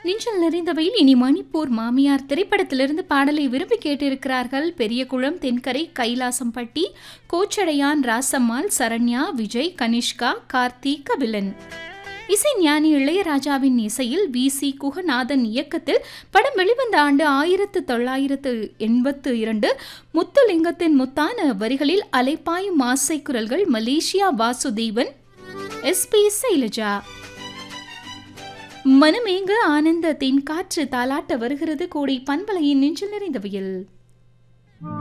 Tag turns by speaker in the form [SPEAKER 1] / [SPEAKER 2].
[SPEAKER 1] நெஞ்சில் நிறைந்தவையில் இனி மணிப்பூர் மாமியார் திரைப்படத்திலிருந்து பாடலை விரும்பி கேட்டிருக்கிறார்கள் பெரியகுளம் தென்கரை கைலாசம்பட்டி கோச்சடையான் ராசம்மாள் சரண்யா விஜய் கனிஷ்கா கார்த்திக் கபிலன் இசை ஞானி இளையராஜாவின் இசையில் வி சி குகநாதன் இயக்கத்தில் படம் வெளிவந்த ஆண்டு ஆயிரத்து தொள்ளாயிரத்து எண்பத்து இரண்டு முத்துலிங்கத்தின் முத்தான வரிகளில் அலைப்பாயும் ஆசை குரல்கள் மலேசியா வாசுதேவன் எஸ்பி சைலஜா மனமேங்க ஆனந்தத்தின் காற்று தாலாட்ட வருகிறது கோடை பண்பலையின் நெஞ்சில் நிறைந்தவையில்